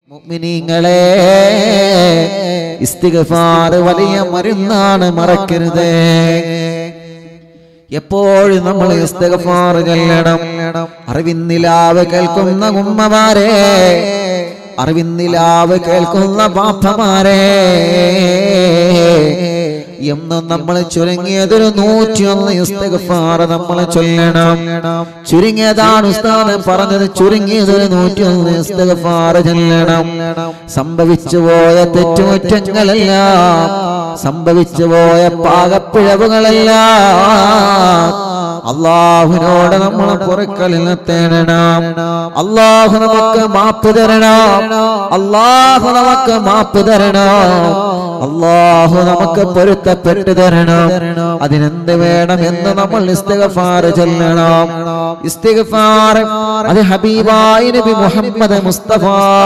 മുഅ്മിനീങ്ങളെ ഇസ്തിഗ്ഫാർ വലിയ മരുന്നാണ് മറക്കരുത് എപ്പോഴും നമ്മൾ ഇസ്തിഗ്ഫാർ ചൊല്ലണം അറിവിന്നിലാവ് കേൾക്കുന്ന ഉമ്മമാരെ അറിവിന്നിലാവ് കേൾക്കുന്ന ബാപ്പമാരെ എന്നും നമ്മൾ ചുരുങ്ങിയതൊരു നൂറ്റിയൊന്ന് ഇസ്തിഗ്ഫാർ നമ്മൾ ചൊല്ലണം ചുരുങ്ങിയതാണ് ഉസ്താദ് പറഞ്ഞത് ചുരുങ്ങിയതൊരു നൂറ്റിയൊന്ന് ഇസ്തിഗ്ഫാർ ചൊല്ലണം സംഭവിച്ചു പോയ തെറ്റുകുറ്റങ്ങളെല്ലാം സംഭവിച്ചു പോയ പാകപ്പിഴവുകളെല്ലാം അള്ളാഹുവിനോട് നമ്മൾ പൊറുക്കലിൽ തേടണം അള്ളാഹു നമുക്ക് മാപ്പ് തരണം അള്ളാഹു നമുക്ക് മാപ്പ് തരണം അള്ളാഹു നമുക്ക് പൊരുത്തപ്പെട്ടു തരണം അതിനെന്ത് വേണം എന്ന് നമ്മൾ ഇസ്തിഗ്ഫാർ ചൊല്ലണം ഇസ്തിഗ്ഫാർ അത് ഹബീബായ നബി മുഹമ്മദ് മുസ്തഫ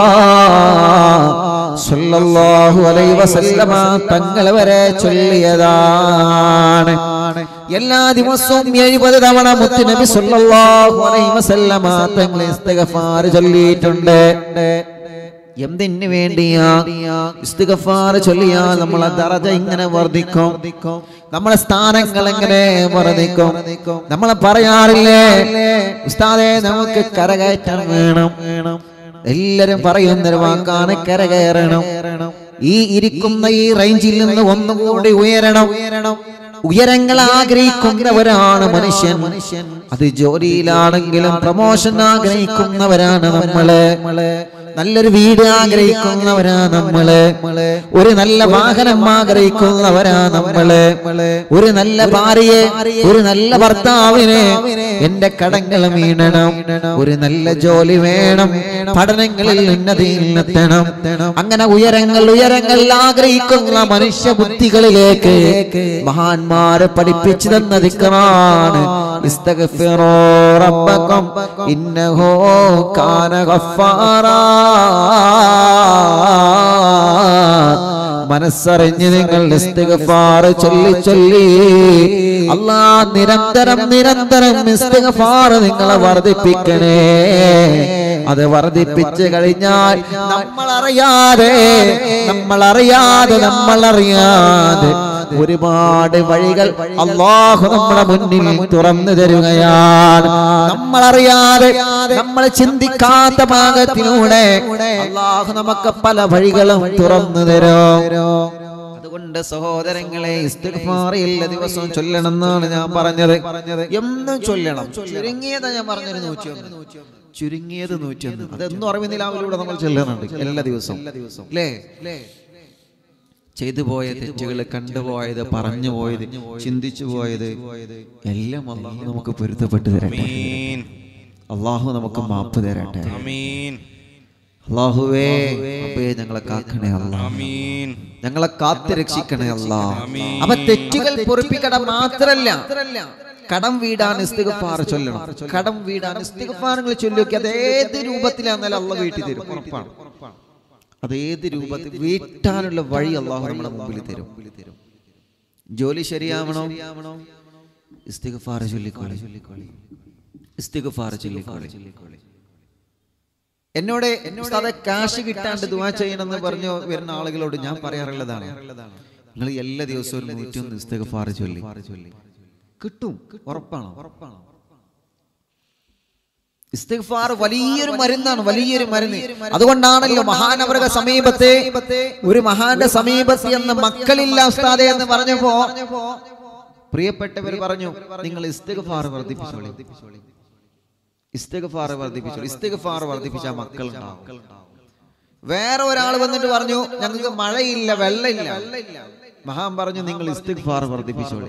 സല്ലല്ലാഹു അലൈഹി വസല്ലമ തങ്ങൾ വരെ ചൊല്ലിയതാണ് എല്ലാ ദിവസവും എഴുപത് തവണ മുത്ത് നബി സല്ലല്ലാഹു അലൈഹി വസല്ലമ തങ്ങൾ ഇസ്തിഗ്ഫാർ ചൊല്ലിയിട്ടുണ്ട് എന്തിനു വേണ്ടിയാ ഇസ്തിഗ്ഫാർ ചൊല്ലിയാൽ നമ്മളെ ദറജ ഇങ്ങനെ വർദ്ധിക്കും നമ്മളെ സ്ഥാനങ്ങൾ എങ്ങനെ വർദ്ധിക്കും നമ്മളെ പറയാറില്ലേ ഉസ്താദെ നമുക്ക് കരകയറ്റം വേണം എല്ലാരും പറയുന്നൊരു വാക്കാണ് കരകയറണം ഈ ഇരിക്കുന്ന ഈ റേഞ്ചിൽ നിന്ന് ഒന്നുകൂടി ഉയരണം ഉയരങ്ങൾ ആഗ്രഹിക്കുന്നവരാണ് മനുഷ്യൻ അത് ജോലിയിലാണെങ്കിലും പ്രമോഷൻ ആഗ്രഹിക്കുന്നവരാണ് നമ്മള് നല്ലൊരു വീട് ആഗ്രഹിക്കുന്നവരാ നമ്മള് ഒരു നല്ല വാഹനം ആഗ്രഹിക്കുന്നവരാ നമ്മള് ഒരു നല്ല ഭാര്യയെ ഒരു നല്ല ഭർത്താവിനെ എന്റെ കടങ്ങൾ വീണണം ഒരു നല്ല ജോലി വേണം പഠനങ്ങളിൽ ഉന്നതിയിലെത്തണം അങ്ങനെ ഉയരങ്ങൾ ഉയരങ്ങൾ ആഗ്രഹിക്കുന്ന മനുഷ്യ ബുദ്ധികളിലേക്ക് മഹാന്മാരെ പഠിപ്പിച്ചു തന്ന ദിക്കറാണ് ഇസ്തഗ്ഫിറൂ റബ്ബക്കും ഇന്നഹു കാന ഗഫാറാ മനസ്സറിഞ്ഞ് നിങ്ങൾ ഇസ്തിഗ്ഫാർ ചൊല്ലി ചൊല്ലി അല്ലാ നിരന്തരം നിരന്തരം ഇസ്തിഗ്ഫാർ നിങ്ങളെ വർദ്ധിപ്പിക്കണേ അത് വർദ്ധിപ്പിച്ചു കഴിഞ്ഞാൽ നമ്മൾ അറിയാതെ നമ്മൾ അറിയാതെ നമ്മൾ അറിയാതെ ഒരുപാട് വഴികൾ അള്ളാഹു നമ്മുടെ മുന്നിൽ തുറന്നു തരുകയാണ് നമ്മൾ അറിയാതെ നമ്മൾ ചിന്തിക്കാത്ത ഭാഗത്തിലൂടെ അള്ളാഹു നമുക്ക് പല വഴികളും തുറന്നു തരും അതുകൊണ്ട് സഹോദരങ്ങളെ ഇസ്തിഗ്ഫാർ എല്ലാ ദിവസവും ചൊല്ലണം എന്നാണ് ഞാൻ പറഞ്ഞത് എന്നും ചൊല്ലണം ചുരുങ്ങിയത് ഞാൻ പറഞ്ഞൊരു നൂറ്റിയൊന്ന് ചുരുങ്ങിയത് നൂറ്റിയൊന്ന് അതെന്നും അറിവിനിലാവിലൂടെ നമ്മൾ ചൊല്ലുന്നുണ്ട് എല്ലാ ദിവസവും അല്ലേ ചെയ്തു പോയ തെറ്റുകൾ കണ്ടുപോയത് പറഞ്ഞു പോയത് ചിന്തിച്ചു പോയത് എല്ലാം അള്ളാഹു നമുക്ക് പൊരുത്തപ്പെട്ടു തരട്ടെ അള്ളാഹു നമുക്ക് മാപ്പ് തരട്ടെ അള്ളാഹുവേ അപ്പേ ഞങ്ങളെ കാക്കണേ അല്ലാ ഞങ്ങളെ കാത്തു രക്ഷിക്കണേ അല്ലാ അപ്പൊ തെറ്റുകൾ പൊറിപ്പിക്കട മാത്രല്ല കടം വീടാൻ ഇസ്തിഗ്ഫാർ ചൊല്ലണം കടം വീടാൻ ഇസ്തിഗ്ഫാറുകൾ ചൊല്ലിയൊക്കെ അത് ഏത് രൂപത്തിലാണെന്നാലും അള്ള വീട്ടിൽ തരും ഉറപ്പാണ് അത് ഏത് രൂപത്തിൽ വീട്ടാനുള്ള വഴി അള്ളാഹു നമ്മുടെ മുമ്പിൽ തരും ജോലി ശരിയാവണോ ഇസ്തിഗ്ഫാർ ചൊല്ലിക്കോളി ഇസ്തിഗ്ഫാർ ചൊല്ലിക്കോളി എന്നോട് ഉസ്താദെ കാശ് കിട്ടാണ്ട് ദുവാ ചെയ്യണമെന്ന് പറഞ്ഞു വരുന്ന ആളുകളോട് ഞാൻ പറയാറുള്ളതാണ് നിങ്ങൾ എല്ലാ ദിവസവും ഒരു നൂറ്റിയൊന്ന് ഇസ്തിഗ്ഫാർ ചൊല്ലി കിട്ടും ഉറപ്പാണ് ഉറപ്പാണ് ഇസ്തിഗ്ഫാർ വലിയൊരു മരുന്നാണ് വലിയൊരു മരുന്ന് അതുകൊണ്ടാണല്ലോ മഹാനവരുടെ സമീപത്തെ ഒരു മഹാന്റെ സമീപത്ത് എന്ന് മക്കളില്ല ഉസ്താദെ എന്ന് പറഞ്ഞപ്പോ പ്രിയപ്പെട്ടവർ പറഞ്ഞു നിങ്ങൾ ഇസ്തിഗ്ഫാർ വർദ്ധിപ്പിച്ചോളി ഇസ്തിഗ്ഫാർ വർദ്ധിപ്പിച്ചോളി ഇസ്തിഗ്ഫാർ വർദ്ധിപ്പിച്ച മക്കൾ ഉണ്ടാവും വേറെ ഒരാൾ വന്നിട്ട് പറഞ്ഞു ഞങ്ങൾക്ക് മഴയില്ല വെള്ളമില്ല മഹാൻ പറഞ്ഞു നിങ്ങൾ ഇസ്തിഗ്ഫാർ വർദ്ധിപ്പിച്ചോളി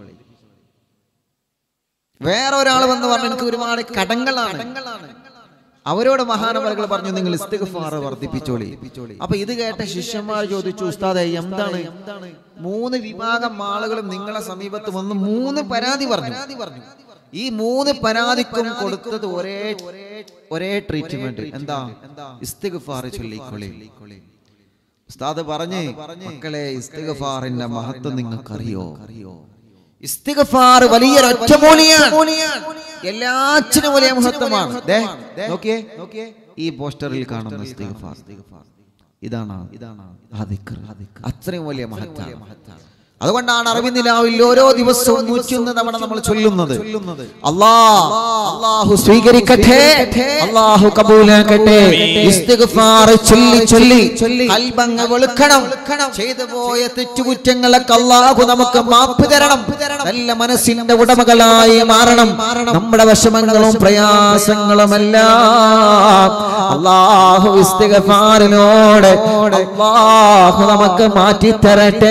വേറെ ഒരാൾ വന്ന് പറഞ്ഞു എനിക്ക് ഒരുപാട് കടങ്ങളാണ് അവരോട് മഹാനവറുകൾ പറഞ്ഞു നിങ്ങൾ ഇസ്തിഗ്ഫാർ വർദ്ധിപ്പിച്ചോളി അപ്പൊ ഇത് കേട്ട ശിഷ്യന്മാർ ചോദിച്ചു ഉസ്താദെ എന്താണ് മൂന്ന് വിഭാഗം ആളുകളും നിങ്ങളെ സമീപത്ത് വന്ന് മൂന്ന് പരാതി പറഞ്ഞു ഈ മൂന്ന് പരാതിക്കും കൊടുത്തത് ഒരേ ഒരേ ട്രീറ്റ്മെന്റ് എന്താ ഇസ്തിഗ്ഫാർ ചൊല്ലിക്കൊള്ളി ഉസ്താദ് പറഞ്ഞേ മക്കളെ ഇസ്തിഗ്ഫാറിന്റെ മഹത്വം നിങ്ങൾക്കറിയോ ഇസ്തിഗ്ഫാർ വലിയൊരു ഒറ്റമൂലിയാണ് എല്ലാറ്റിനും വലിയ മഹത്വമാണ് ദേ, നോക്കിയേ ഈ പോസ്റ്ററിൽ കാണുന്ന ഇസ്തിഗ്ഫാർ ഇതാണ് ഇതാണ് ആ ദിക്ർ. അത്രയും വലിയ മഹത്താണ് അതുകൊണ്ടാണ് അറിവിന്ദിലാവിൽ ഓരോ ദിവസവും നൂറ്റിയൊന്ന് തവണ നമ്മൾ ചൊല്ലുന്നത് അല്ലാ അല്ലാഹു സ്വീകരിക്കട്ടെ അല്ലാഹു കബൂലാക്കട്ടെ ഇസ്തിഗ്ഫാർ ചൊല്ലി ചൊല്ലി കൽബങ്ങ് വെളുക്കണം ചെയ്തു പോയ തെറ്റുകുറ്റങ്ങളൊക്കെ അല്ലാഹു നമുക്ക് മാപ്പ് തരണം നല്ല മനസ്സിന്റെ ഉടമകളായി മാറണം നമ്മുടെ വിഷമങ്ങളും പ്രയാസങ്ങളും എല്ലാം അല്ലാഹു ഇസ്തിഗ്ഫാറിനോട് അല്ലാഹു നമുക്ക് മാറ്റി തരട്ടെ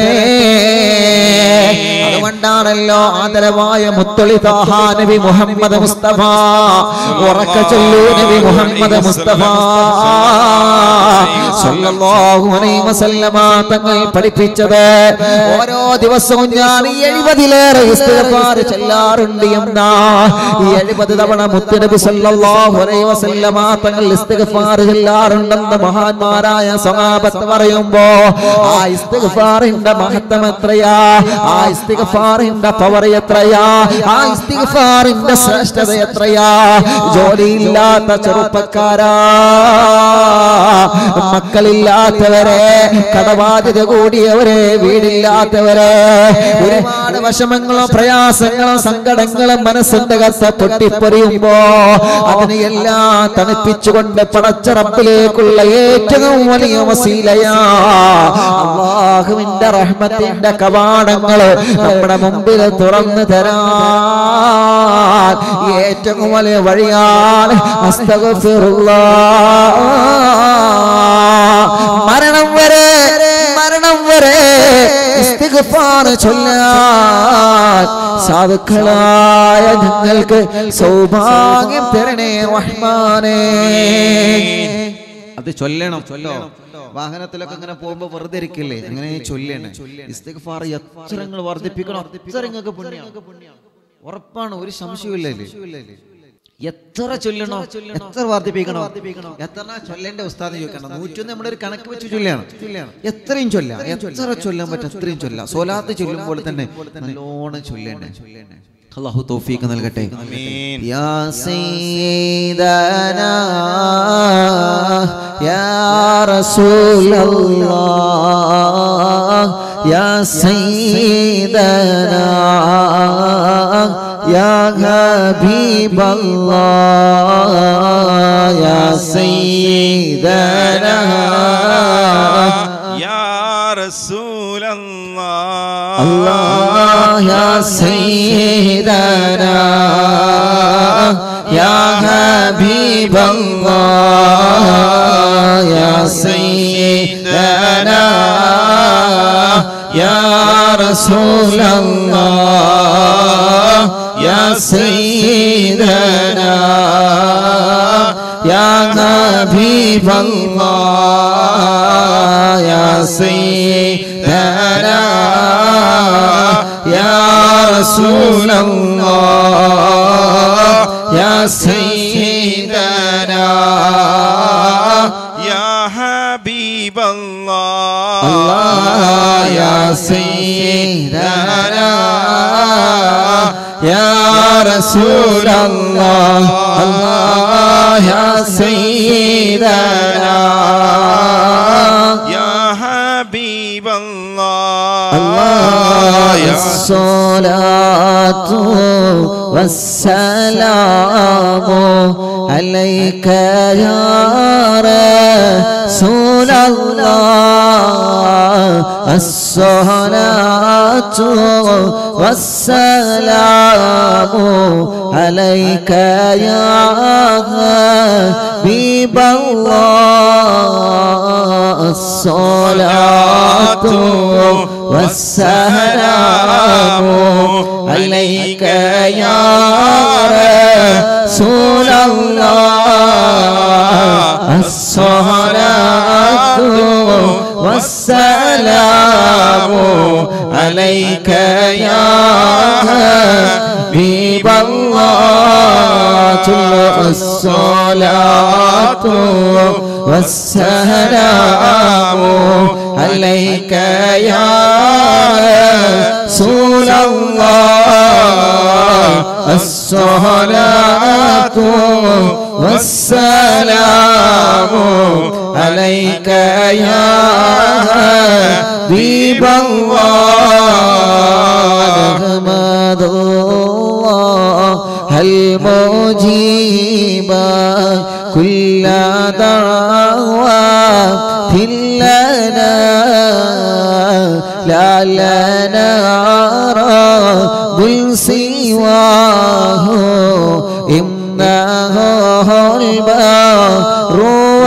അതുകൊണ്ടാണല്ലോ ആദരവായ മുത്തളി താഹാ നബി മുഹമ്മദ് മുസ്തഫ ഉറക്ക ചൊല്ലൂ നബി മുഹമ്മദ് മുസ്തഫ സല്ലല്ലാഹു അലൈഹി വസല്ലമ തങ്ങൾ പഠിപ്പിച്ചത് ഓരോ ദിവസവും ഞാൻ ഈ എഴുപതിലേറെ ഇസ്തിഗ്ഫാർ ചൊല്ലാറുണ്ട് എന്നാ ഈ എഴുപത് തവണ മുത്തുനബി സല്ലല്ലാഹു അലൈഹി വസല്ലമ തങ്ങൾ ഇസ്തിഗ്ഫാർ ചൊല്ലാറുണ്ടെന്ന് മഹാന്മാരായ സഹാബത്ത് പറയുമ്പോ ആ ഇസ്തിഗ്ഫാറിന്റെ മഹത്വം എത്രയാ ആ ഇസ്തിഗ്ഫാറിന്റെ പവർ എത്രയാ ആ ഇസ്തിഗ്ഫാറിന്റെ ശ്രേഷ്ഠത എത്രയാ ജോലിയില്ലാത്ത ചെറുപ്പക്കാരാ മക്കളില്ലാത്തവരെ കടബാധ്യത കൂടിയവരെ വീടില്ലാത്തവരെ ഒരുപാട് വിഷമങ്ങളും പ്രയാസങ്ങളും സങ്കടങ്ങളും മനസ്സിന്റെ കത്ത് പൊട്ടിപ്പൊരിയുമ്പോ അതിനെ എല്ലാം തണുപ്പിച്ചുകൊണ്ട് പടച്ചറപ്പിലേക്കുള്ള ഏറ്റവും വലിയ വസീലയാ അള്ളാഹുവിന്റെ റഹ്മത്തിന്റെ കവാടങ്ങള് നമ്മുടെ മുമ്പിൽ തുറന്നു തരാൻ ഏറ്റവും വലിയ വഴിയാണ് അസ്തഗ്ഫിറുല്ലാഹ്. മരണം വരെ മരണം വരെ ഇസ്തിഗ്ഫാർ ചൊല്ലാൻ സാധുക്കളായ ഞങ്ങൾക്ക് സൗഭാഗ്യം തരണേ റഹ്മാനേ അത് ചൊല്ലണം ചൊല്ലോ വാഹനത്തിലൊക്കെ ഇങ്ങനെ പോകുമ്പോ വെറുതെ ഇരിക്കില്ലേ അങ്ങനെ ചൊല്ലണേ ഇസ്തിഗ്ഫാർ എത്ര നിങ്ങൾ വർദ്ധിപ്പിക്കണം അത്ര നിങ്ങൾക്ക് പുണ്യാണ് ഉറപ്പാണ് ഒരു സംശയമില്ല ഇതില്. എത്ര ചൊല്ലണോ എത്ര വർദ്ധിപ്പിക്കണോ എത്ര ചൊല്ലേണ്ട ഉസ്താദ് ചോദിക്കണം നൂറ്റൊന്ന് നമ്മുടെ ഒരു കണക്ക് വെച്ച് ചൊല്ലാണ് എത്രയും ചൊല്ലാം എത്ര ചൊല്ലാൻ പറ്റും അത്രയും ചൊല്ലാം സോലാത്ത് ചൊല്ലുമ്പോൾ തന്നെ നല്ലോണം ചൊല്ലേണ്ടേ അള്ളാഹു തൗഫീഖ് നൽകട്ടെ യാ സയ്യിദനാ യാ റസൂലല്ലാഹ് യാ സയ്യിദനാ യാ ഹബീബല്ലാഹ് യാ സയ്യിദനാ يا رسول الله الله يا سيدنا يا حبيب الله يا سيدنا يا رسول الله يا سيدنا يا حبيب الله يا سيدنا يا رسول الله يا سيدنا يا حبيب الله الله يا سيدنا يا رسول الله الله يا سيدنا يا حبيب الله الله يا الصلاة والسلام عليك يا رسول الله الصلاة والسلام عليك يا حبيب الله الصلاة والسلام عليك يا رسول الله الصلاة والسلام عليك يا حبيب الله الصلاة والسلام عليك يا رسول الله الصلاة والسلام عليك يا حبيب الله نحمد الله المجيب كل دعوة لنا لا لنا رب سواه إنه البر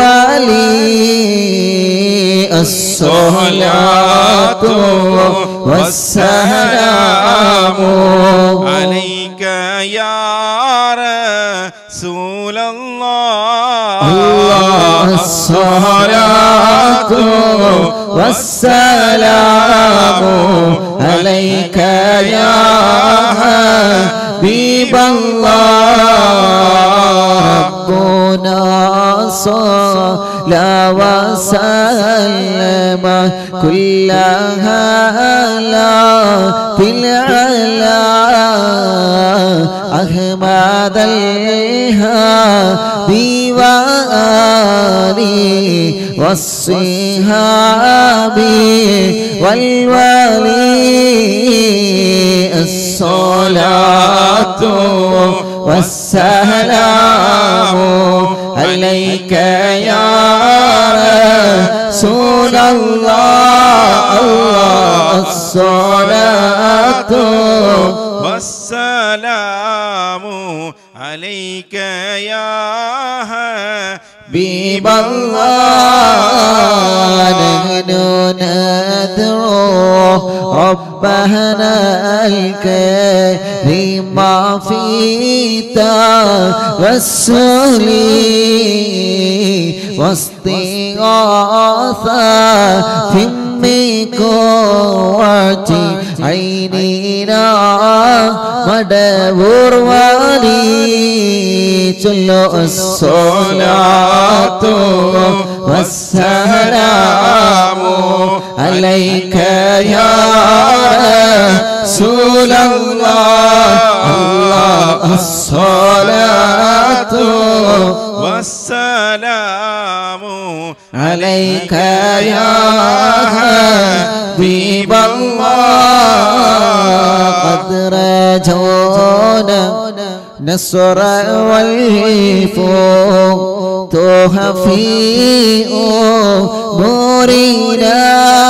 ولي الصلاة والسلام عليك يا رسول الله الله الصلاة والسلام عليك يا حبيب الله ربنا صلى وسلم كل هلا في العلا أحمد الهادي وآلي والصحاب والولي الصلاة والسلام عليك يا رسول الله الله الصلاة والسلام عليك يا حبيب الله نحن ندعو ربنا الكريم في توسل واستغاثة من قوة عيننا مدبر ولي چلو الصلاة والسلام عليك يا رسول الله الله الصلاة والسلام عليك يا حبيب الله قد رجونا نصر والفتوح في أمورنا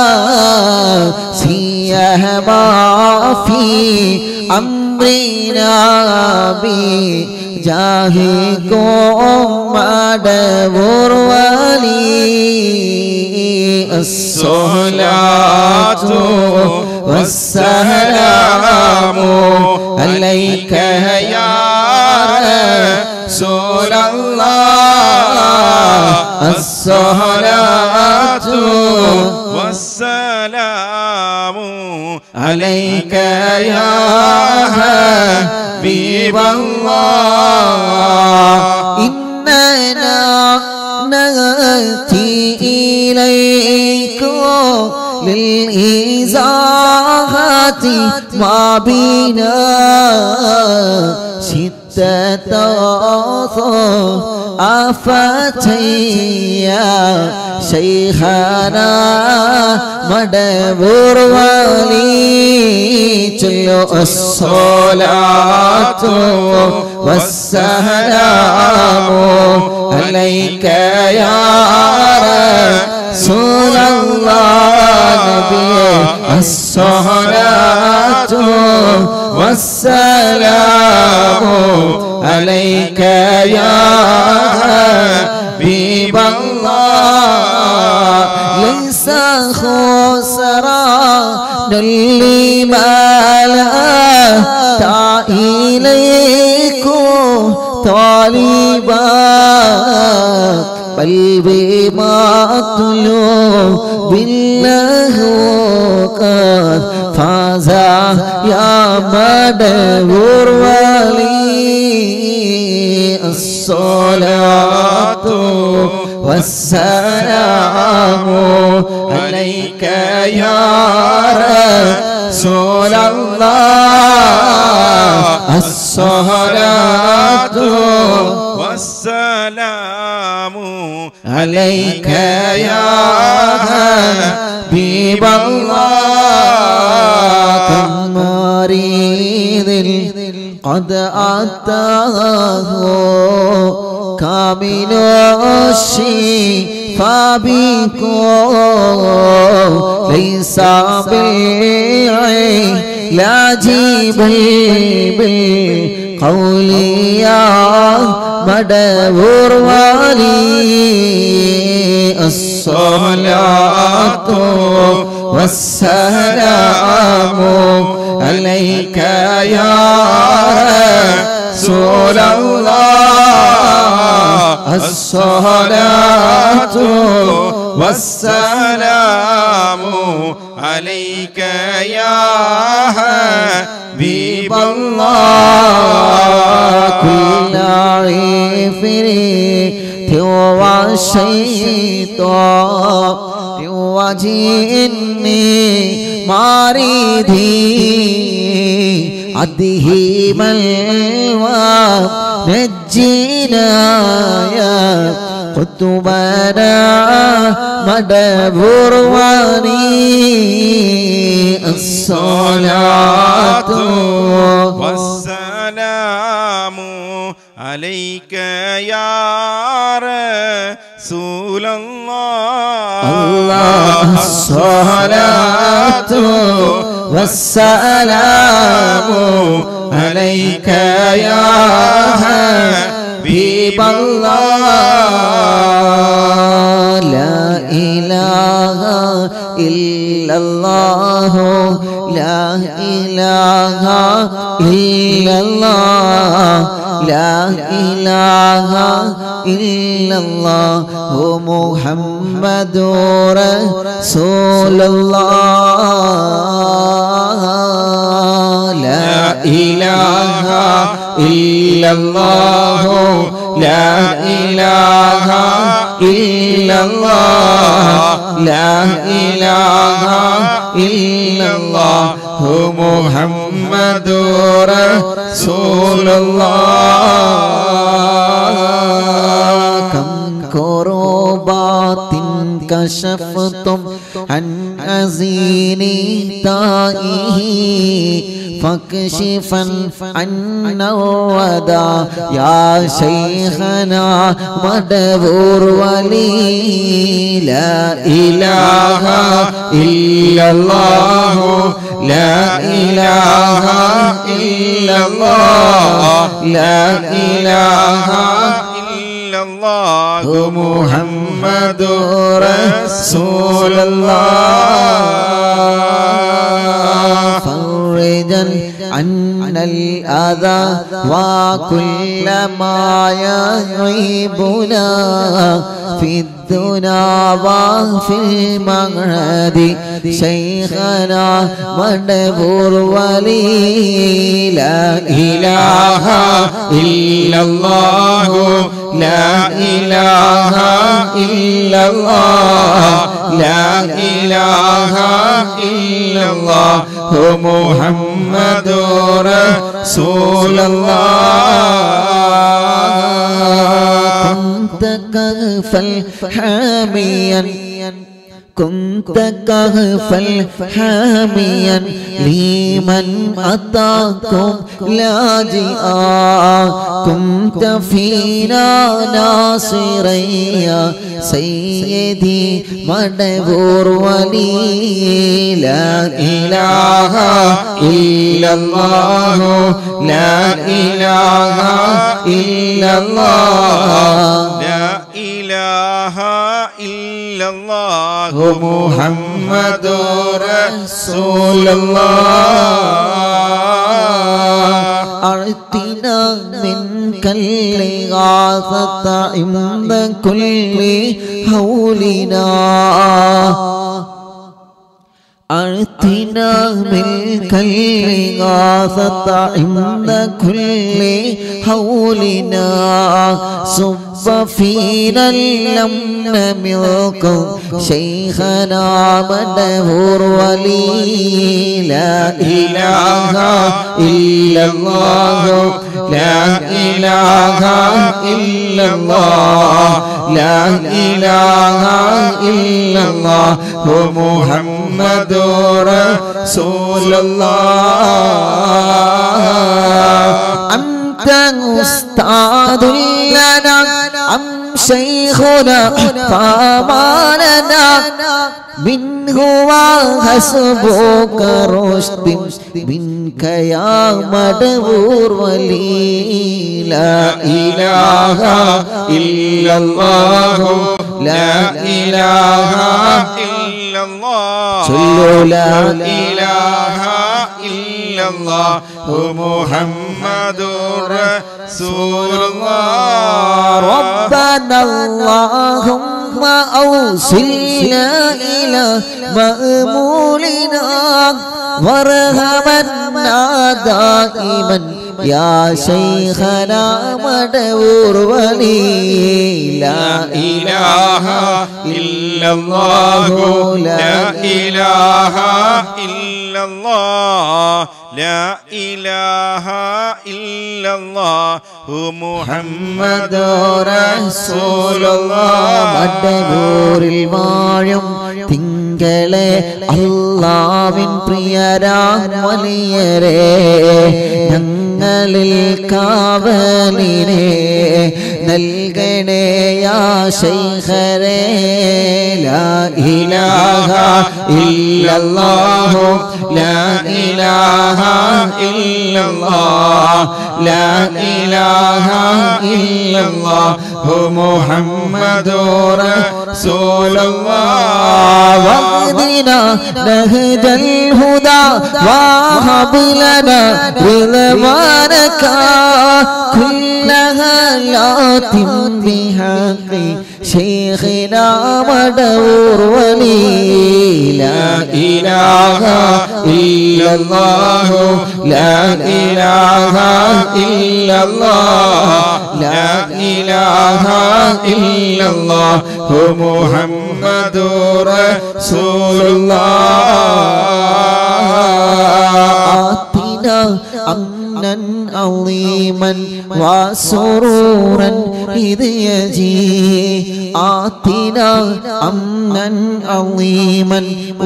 سيما في أمرنا بجاهكم مدبر ولي الصلاة والسلام عليك يا رسول الله الصلاة والسلام عليك يا حبيب الله إننا نأتي إليكم للإزاحة ما بنا شدة أفتي يا شيخنا مدبر ولي چلو الصلاة والسلام عليك يا رسول الله نبي الصلاة والسلام عليك يا حبيب الله ليس خسران لما لا إليكم طالبا بل بما طلوب بالله قد فاز يا مدبر ولي الصلاة والسلام عليك يا رسول الله الصلاة والسلام عليك يا حبيب الله كم مريض قد أتاه كامل الشفاء بكم ليس بالعلاج بل بالقول يا مدبور ولي الصلاة والسلام عليك يا رسول الله الصلاة والسلام عليك يا حبيب الله كل عفريت وشيطان وجني مريضي عده ملوى نجينا يا قطبنا مدبر واني الصلاة والسلام عليك يا رسول الله الله الصلاة والسلام عليك يا حبيب الله لا إله إلا الله لا إله إلا الله لا إله إلا الله محمد رسول الله لا إله إلا الله لا إله إلا الله لا إله إلا الله محمد رسول الله كم كربات كشفتم عن أزين تائه فاكشفا عنا الودى يا شيخنا مدبور ولي لا إله إلا الله لا إله إلا الله لا إله إلا الله محمد رسول الله فرجا عنا الأذى وكل ما يعيبنا في الدنيا وفي المغرب شيخنا مدبور ولي لا إله إلا الله لا إله إلا الله لا إله إلا الله محمد رسول الله كنت كهفا حاميا كنت كهفا حاميا لمن أتاكم لاجئا كنت فينا ناصريا سيدي مدبور ولي لا إله إلا الله لا إله إلا الله لا إله إلا الله محمد رسول الله أعطنا منك الإغاثة عند كل هولنا أعطنا منك الإغاثة عند كل هولنا صب فينا الأمن منكم شيخنا مدهور ولي لا إله إلا الله لا إله إلا الله لا إله إلا الله محمد رسول الله أنت أستاذ لنا أم شيخنا فما لنا منه وحسبك رشد منك يا مدبور ولي لا إله إلا الله لا إله إلا الله صلوا لا إله إلا الله محمد رسول الله ربنا اللهم أوصلنا إلى مأمولنا وارحمنا دائما يا شيخنا مدور ولي لا إله إلا الله لا إله إلا الله لا إله إلا الله محمد رسول الله മടവൂരിൽ വാഴും തിങ്കളെ അള്ളാവിൻ പ്രിയരാം വലിയരെ ഞങ്ങളിൽ കാവലിനെ നൽകണേ യാ ശൈഖരേ ലാ ഇലാഹ ഇല്ലല്ലാഹു ലാ ഇലാഹ ഇല്ലല്ലാഹ് ലാ ഇലാഹ ഇല്ലല്ലാഹു മുഹമ്മദുർ റസൂലുള്ളാഹ് واهدنا نهج الهدى وهب لنا رضوانك كل هالات بحق شيخنا مدور ولي لا إله إلا الله لا إله إلا الله لا إله إلا الله محمد رسول الله آتنا أمنا عظيما وسرورا إذ يجي آتنا أمنا عظيما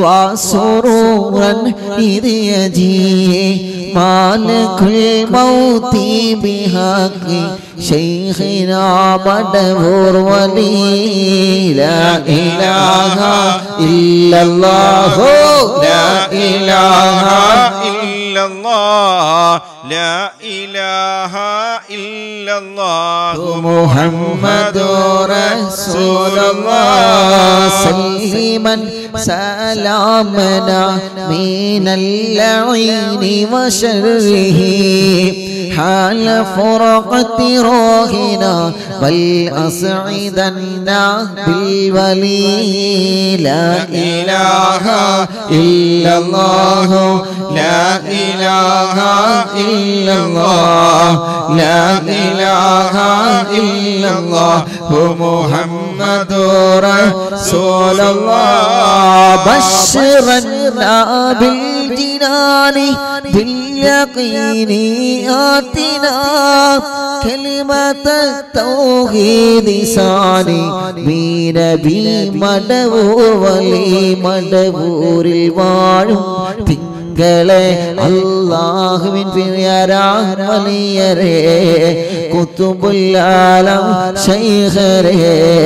وسرورا إذ يجي مالك الموت بحق شيخنا مدبور ولي لا إله إلا الله لا إله إلا الله لا إله إلا الله محمد رسول الله سلما سلامنا من اللعين وشره حال فرقة روحنا بل أسعدنا بالولي لا إله إلا الله لا إله إلا الله لا إله إلا الله محمد رسول الله بشرنا بالجنان باليقين آتنا كلمة التوحيد ساني بنبي مدبور ولي مدبور الواഴും തിങ്കളെ അള്ളാഹുവിൻ വലിയരെ കുത്തുബുല്ലാലം ശൈഖരേ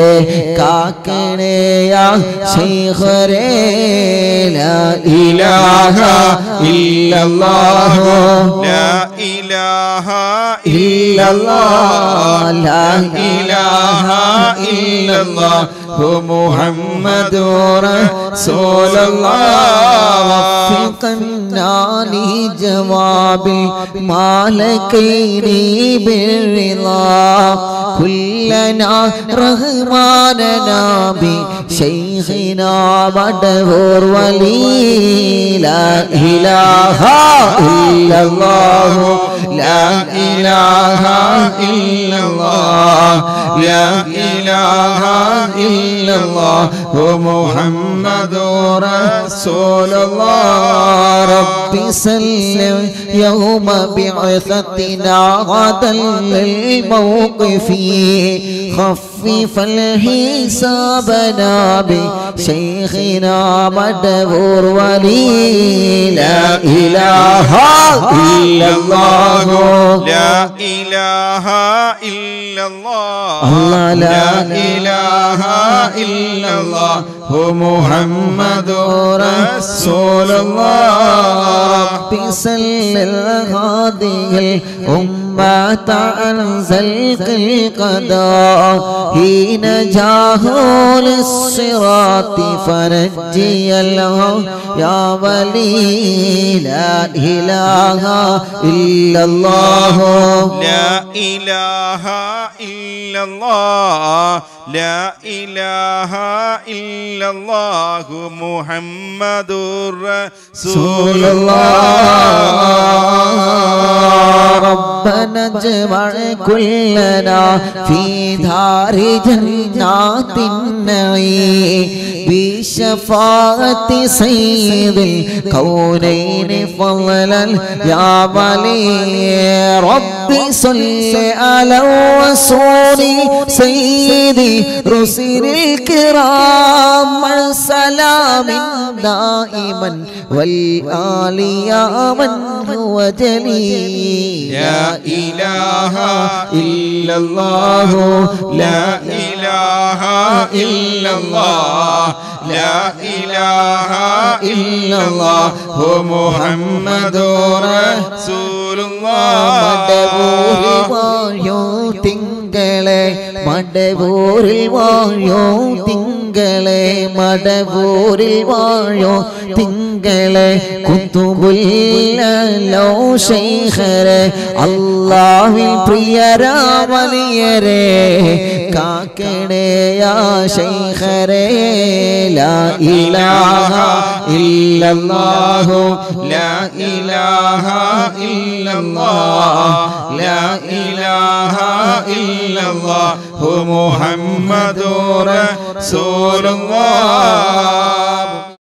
കാക്കണേയാ ശൈഖരേ ലാ ഇലാഹ ഇല്ലല്ലാഹു لا إله إلا الله لا إله إلا الله محمد رسول الله وفقنا لجواب المالكين بالرضا كلنا رحماننا بشيخنا مدهور ولي لا إله إلا الله لا إله إلا الله لا إله إلا الله محمد رسول الله رب سلم يوم بعثتنا غدا للموقف خفف الحسابنا بشيخنا مدبور ولي لا إله إلا الله لا إله إلا الله الله لا لا إله إلا الله محمد رسول الله رب سلل هذه الأمة عن زلق القضاء حين جاهوا للصراط فرجي له يا ولي لا إله إلا الله لا إله إلا الله لا إله إلا الله محمد رسول الله ربنا اجمع كلنا في دار جنات النعيم بشفاعة سيد الكونين فضلا يا ولي ربي صل على الرسول سيدي رسل الكرام مع سلام دائما والآل يا من هو جليل لا إله إلا الله لا إله إلا الله لا إله إلا الله محمد رسول മടവൂരിൽ الله വാഴോ തിങ്കളെ മടവൂരിൽ വാഴോ തിങ്കളെ മടവൂരിൽ വാഴോ തിങ്കളെ കുത്തുബുല്ലോ ശൈഖരെ അള്ളാഹിൽ പ്രിയരാമലിയരെ കാക്കണേയാ ശൈഖരെ ലാ ഇലാഹ ഇല്ലല്ലാഹു لا إله إلا الله لا إله إلا الله محمد رسول الله